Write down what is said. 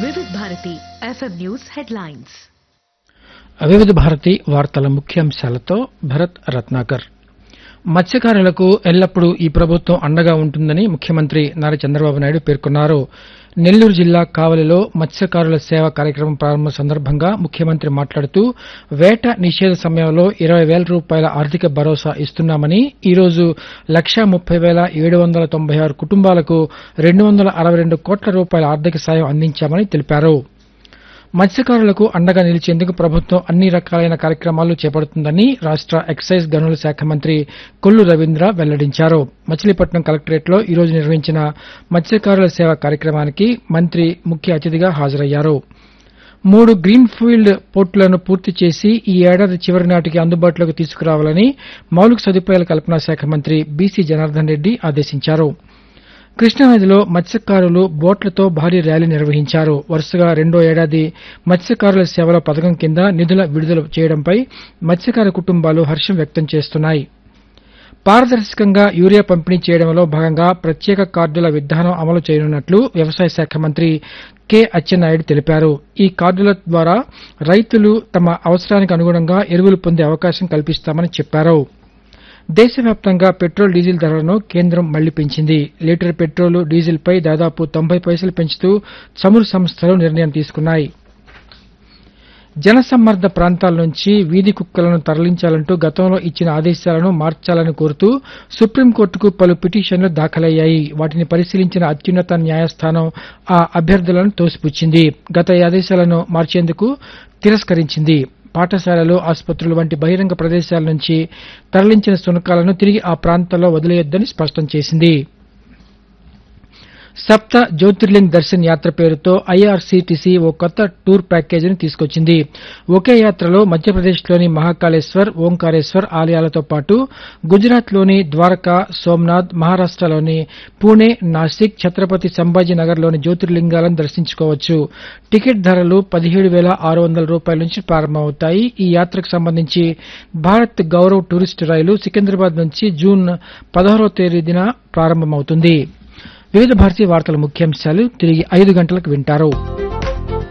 వివిధ Bharati FM news headlines వివిధ భారతి వార్తల ముఖ్యాంశాలతో భరత్ రత్నాకర్ మత్స్యకారులకు ఎల్లప్పుడూ ఈ ప్రభుత్వం అండగా ఉంటుందని ముఖ్యమంత్రి నారా చంద్రబాబు నాయుడు పేర్కొన్నారు నెల్లూరు జిల్లా కావలిలో మత్స్యకారుల సేవ కార్యక్రమం ప్రారంభం సందర్భంగా ముఖ్యమంత్రి మాట్లాడుతూ వేట నిషేధ సమయంలో ఇరవై వేల రూపాయల ఆర్థిక భరోసా ఇస్తున్నామని ఈ రోజు లక్షా ముప్పై వేల ఏడు వందల తొంభై ఆరు కుటుంబాలకు రెండు వందల అరవై రెండు కోట్ల రూపాయల ఆర్థిక సాయం అందించామని తెలిపారు మత్స్యకారులకు అండగా నిలిచేందుకు ప్రభుత్వం అన్ని రకాలైన కార్యక్రమాలు చేపడుతుందని రాష్ట ఎక్సైజ్ గనుల శాఖ మంత్రి కొల్లు రవీంద్ర వెల్లడించారు మచిలీపట్నం కలెక్టరేట్లో ఈ రోజు నిర్వహించిన మత్స్యకారుల సేవ కార్యక్రమానికి మంత్రి ముఖ్య అతిథిగా హాజరయ్యారు మూడు గ్రీన్ ఫీల్డ్ పోర్టులను పూర్తి చేసి ఈ ఏడాది చివరి నాటికి అందుబాటులోకి తీసుకురావాలని మౌలిక సదుపాయాల కల్పనా శాఖ మంత్రి బీసీ జనార్దన్ రెడ్డి ఆదేశించారు కృష్ణానదిలో మత్స్యకారులు బోట్లతో భారీ ర్యాలీ నిర్వహించారు వరుసగా రెండో ఏడాది మత్స్యకారుల సేవల పథకం కింద నిధుల విడుదల చేయడంపై మత్స్యకార కుటుంబాలు హర్షం వ్యక్తం చేస్తున్నాయి పారదర్శకంగా యూరియా పంపిణీ చేయడంలో భాగంగా ప్రత్యేక కార్డుల విధానం అమలు చేయనున్నట్లు వ్యవసాయ శాఖ మంత్రి కె అచ్చెన్నాయుడు తెలిపారు ఈ కార్డుల ద్వారా రైతులు తమ అవసరానికి అనుగుణంగా ఎరువులు పొందే అవకాశం కల్పిస్తామని చెప్పారు దేశవ్యాప్తంగా పెట్రోల్ డీజిల్ ధరలను కేంద్రం మళ్లీ పెంచింది లీటర్ పెట్రోల్ డీజిల్పై దాదాపు తొంభై పైసలు పెంచుతూ చమురు సంస్థలు నిర్ణయం తీసుకున్నాయి జనసమ్మర్ద ప్రాంతాల నుంచి వీధి కుక్కలను తరలించాలంటూ గతంలో ఇచ్చిన ఆదేశాలను మార్చాలని కోరుతూ సుప్రీంకోర్టుకు పలు పిటిషన్లు దాఖలయ్యాయి వాటిని పరిశీలించిన అత్యున్నత న్యాయస్థానం ఆ అభ్యర్థులను తోసిపుచ్చింది గత ఈ ఆదేశాలను మార్చేందుకు తిరస్కరించింది పాఠశాలలు ఆసుపత్రులు వంటి బహిరంగ ప్రదేశాల నుంచి తరలించిన శునకాలను తిరిగి ఆ ప్రాంతాల్లో వదిలేయొద్దని స్పష్టం చేసింది సప్త జ్యోతిర్లింగ్ దర్శన్ యాత్ర పేరుతో ఐఆర్సీటీసీ ఓ కొత్త టూర్ ప్యాకేజీని తీసుకొచ్చింది ఒకే యాత్రలో మధ్యప్రదేశ్లోని మహాకాళేశ్వర్ ఓంకారేశ్వర్ ఆలయాలతో పాటు గుజరాత్లోని ద్వారకా సోమనాథ్ మహారాష్టలోని పూణే నాసిక్ ఛత్రపతి సంభాజీ నగర్లోని జ్యోతిర్లింగాలను దర్శించుకోవచ్చు టికెట్ ధరలు పదిహేడు వేల ఆరు వందల రూపాయల నుంచి ప్రారంభమవుతాయి ఈ యాత్రకు సంబంధించి భారత్ గౌరవ్ టూరిస్టు రైలు సికింద్రాబాద్ నుంచి జూన్ పదహారవ తేదీన ప్రారంభమవుతుంది వివిధ భారతీయ వార్తల ముఖ్యాంశాలు తిరిగి ఐదు గంటలకు వింటారు